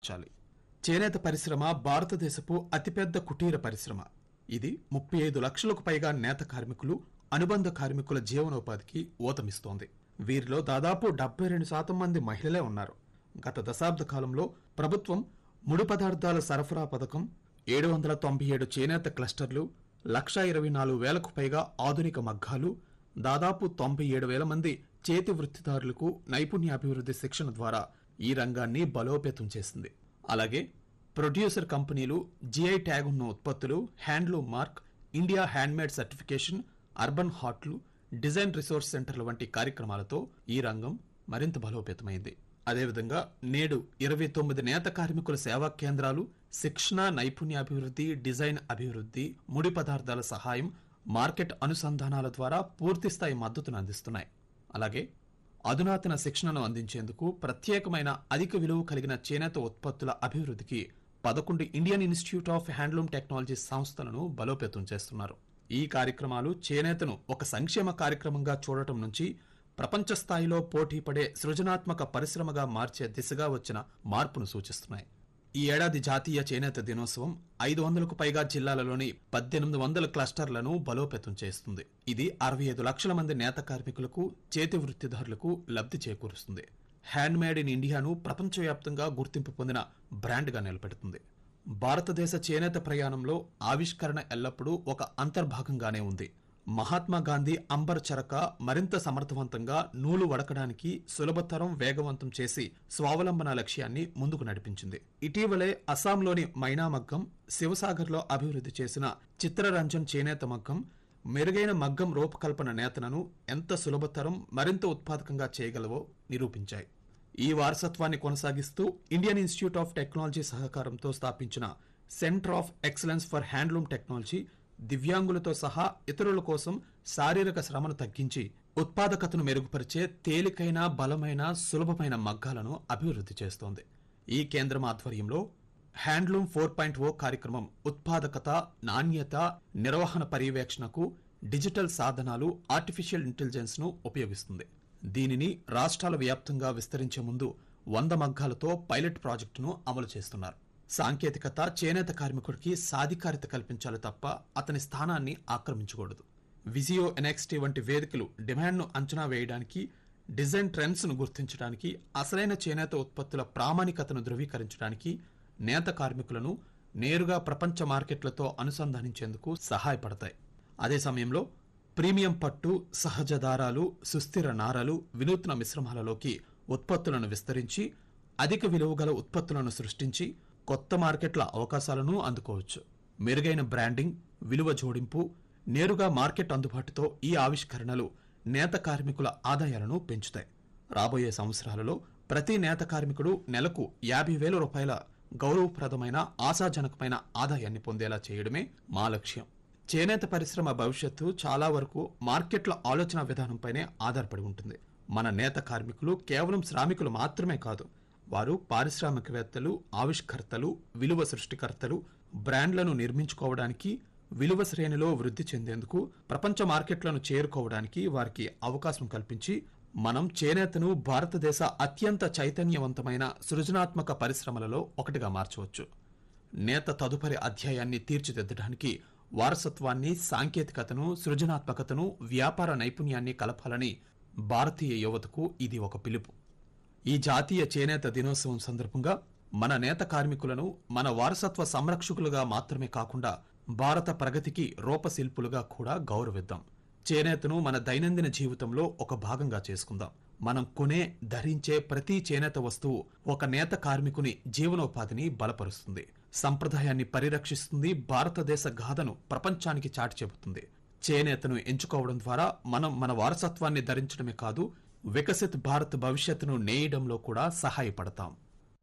చాలి చేనేత పరిశ్రమ భారతదేశపు అతిపెద్ద కుటీర పరిశ్రమ ఇది ముప్పై ఐదు లక్షలకు పైగా నేత కార్మికులు అనుబంధ కార్మికుల జీవనోపాధికి ఊతమిస్తోంది వీరిలో దాదాపు డెబ్బై రెండు శాతం మంది మహిళలే ఉన్నారు గత దశాబ్ద కాలంలో ప్రభుత్వం ముడి పదార్థాల సరఫరా పథకం ఏడు వందల తొంభై ఏడు చేనేత క్లస్టర్లు లక్ష ఇరవై నాలుగు వేలకు పైగా ఆధునిక మగ్గాలు దాదాపు తొంభై ఏడు వేల మంది చేతి వృత్తిదారులకు నైపుణ్యాభివృద్ధి శిక్షణ ద్వారా ఈ రంగాన్ని బలోపేతం చేసింది అలాగే ప్రొడ్యూసర్ కంపెనీలు జిఐ ట్యాగ్ ఉన్న ఉత్పత్తులు handloom mark India handmade certification urban హాట్లు డిజైన్ రిసోర్స్ సెంటర్ల వంటి కార్యక్రమాలతో ఈ రంగం మరింత బలోపేతమైంది అదేవిధంగా నేడు ఇరవై తొమ్మిది నేత కార్మికుల సేవా కేంద్రాలు శిక్షణ నైపుణ్యాభివృద్ధి డిజైన్ అభివృద్ధి ముడి పదార్థాల సహాయం మార్కెట్ అనుసంధానాల ద్వారా పూర్తిస్థాయి మద్దతును అందిస్తున్నాయి అలాగే అధునాతన శిక్షణను అందించేందుకు ప్రత్యేకమైన అధిక విలువ కలిగిన చేనేత ఉత్పత్తుల అభివృద్ధికి పదకొండు Indian institute of handloom technology సంస్థలను బలోపేతం చేస్తున్నారు ఈ కార్యక్రమాలు చేనేతను ఒక సంక్షేమ కార్యక్రమంగా చూడటం నుంచి ప్రపంచ స్థాయిలో పోటీ పడే సృజనాత్మక పరిశ్రమగా మార్చే దిశగా వచ్చిన మార్పును సూచిస్తున్నాయి ఈ ఏడాది జాతీయ చేనేత దినోత్సవం ఐదు వందలకు పైగా జిల్లాలలోని పద్దెనిమిది వందల క్లస్టర్లను బలోపేతం చేస్తుంది ఇది అరవై ఐదు లక్షల మంది నేత కార్మికులకు చేతి వృత్తిదారులకు లబ్ధి చేకూరుస్తుంది హ్యాండ్ మేడ్ ఇన్ ఇండియాను ప్రపంచవ్యాప్తంగా గుర్తింపు పొందిన బ్రాండ్గా నిలబెడుతుంది భారతదేశ చేనేత ప్రయాణంలో ఆవిష్కరణ ఎల్లప్పుడూ ఒక అంతర్భాగంగానే ఉంది మహాత్మా గాంధీ అంబర్ చరక మరింత సమర్థవంతంగా నూలు వడకడానికి సులభతరం వేగవంతం చేసి స్వావలంబన లక్ష్యాన్ని ముందుకు నడిపించింది ఇటీవలే అస్సాంలోని మైనా మగ్గం శివసాగర్లో అభివృద్ధి చేసిన చిత్రరంజన్ చేనేత మగ్గం మెరుగైన మగ్గం రూపకల్పన నేతనను ఎంత సులభతరం మరింత ఉత్పాదకంగా చేయగలవో నిరూపించాయి ఈ వారసత్వాన్ని కొనసాగిస్తూ ఇండియన్ ఇన్స్టిట్యూట్ ఆఫ్ టెక్నాలజీ సహకారంతో స్థాపించిన centre of excellence for handloom technology దివ్యాంగులతో సహా ఇతరుల కోసం శారీరక శ్రమను తగ్గించి ఉత్పాదకతను మెరుగుపరిచే తేలికైన బలమైన సులభమైన మగ్గాలను అభివృద్ధి చేస్తోంది ఈ కేంద్రం ఆధ్వర్యంలో హ్యాండ్లూమ్ ఫోర్ పాయింట్ ఓ కార్యక్రమం ఉత్పాదకత నాణ్యత నిర్వహణ పర్యవేక్షణకు డిజిటల్ సాధనాలు ఆర్టిఫిషియల్ ఇంటెలిజెన్స్ ను ఉపయోగిస్తుంది దీనిని రాష్ట్రాల వ్యాప్తంగా విస్తరించే ముందు వంద మగ్గాలతో పైలట్ ప్రాజెక్టును అమలు చేస్తున్నారు సాంకేతికత చేనేత కార్మికుడికి సాధికారిత కల్పించాలి తప్ప అతని స్థానాన్ని ఆక్రమించకూడదు విజియో ఎన్ఎక్స్టీ వంటి వేదికలు డిమాండ్ను అంచనా వేయడానికి డిజైన్ ట్రెండ్స్ ను గుర్తించడానికి అసలైన చేనేత ఉత్పత్తుల ప్రామాణికతను ధృవీకరించడానికి నేత కార్మికులను నేరుగా ప్రపంచ మార్కెట్లతో అనుసంధానించేందుకు సహాయపడతాయి అదే సమయంలో ప్రీమియం పట్టు సహజ దారాలు సుస్థిర నారలు వినూత్న మిశ్రమాలలోకి ఉత్పత్తులను విస్తరించి అధిక విలువ గల ఉత్పత్తులను సృష్టించి కొత్త మార్కెట్ల అవకాశాలను అందుకోవచ్చు మెరుగైన బ్రాండింగ్ విలువ జోడింపు నేరుగా మార్కెట్ అందుబాటుతో ఈ ఆవిష్కరణలు నేత కార్మికుల ఆదాయాలను పెంచుతాయి రాబోయే సంవత్సరాలలో ప్రతి నేత కార్మికుడు నెలకు యాభై వేల రూపాయల గౌరవప్రదమైన ఆశాజనకమైన ఆదాయాన్ని పొందేలా చేయడమే మా లక్ష్యం చేనేత పరిశ్రమ భవిష్యత్తు చాలా వరకు మార్కెట్ల ఆలోచన విధానంపైనే ఆధారపడి ఉంటుంది మన నేత కార్మికులు కేవలం శ్రామికులు మాత్రమే కాదు వారు పారిశ్రామికవేత్తలు ఆవిష్కర్తలు విలువ సృష్టికర్తలు బ్రాండ్లను నిర్మించుకోవడానికి విలువ శ్రేణిలో వృద్ధి చెందేందుకు ప్రపంచ మార్కెట్లను చేరుకోవడానికి వారికి అవకాశం కల్పించి మనం చేనేతను భారతదేశ అత్యంత చైతన్యవంతమైన సృజనాత్మక పరిశ్రమలలో ఒకటిగా మార్చవచ్చు నేత తదుపరి అధ్యాయాన్ని తీర్చిదిద్దడానికి వారసత్వాన్ని సాంకేతికతను సృజనాత్మకతను వ్యాపార నైపుణ్యాన్ని కలపాలని భారతీయ యువతకు ఇది ఒక పిలుపు ఈ జాతీయ చేనేత దినోత్సవం సందర్భంగా మన నేత కార్మికులను మన వారసత్వ సంరక్షకులుగా మాత్రమే కాకుండా భారత ప్రగతికి రూపశిల్పులుగా కూడా గౌరవిద్దాం చేనేతను మన దైనందిన జీవితంలో ఒక భాగంగా చేసుకుందాం మనం కొనే ధరించే ప్రతి చేనేత వస్తువు ఒక నేత కార్మికుని జీవనోపాధిని బలపరుస్తుంది సంప్రదాయాన్ని పరిరక్షిస్తుంది భారతదేశ గాథను ప్రపంచానికి చాటి చెబుతుంది చేనేతను ఎంచుకోవడం ద్వారా మనం మన వారసత్వాన్ని ధరించడమే కాదు వికసిత్ భారత్ భవిష్యత్తును నేయడంలో కూడా సహాయపడతాం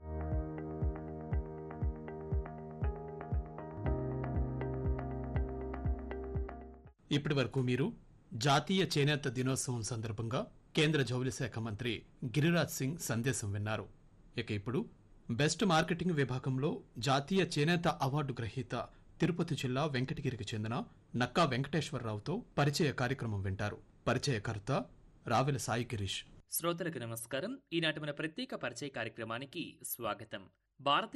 ఇప్పటి వరకు మీరు జాతీయ చేనేత దినోత్సవం సందర్భంగా కేంద్ర జౌళి శాఖ మంత్రి గిరిరాజ్ సింగ్ సందేశం విన్నారు ఇక ఇప్పుడు బెస్ట్ మార్కెటింగ్ విభాగంలో జాతీయ చేనేత అవార్డు గ్రహీత తిరుపతి జిల్లా వెంకటగిరికి చెందిన నక్కా వెంకటేశ్వరరావుతో పరిచయ కార్యక్రమం వింటారు పరిచయకర్త రావెల సాయి గిరీష్ శ్రోతలకు నమస్కారం ఈనాటి మన ప్రత్యేక పరిచయ కార్యక్రమానికి స్వాగతం భారతీయ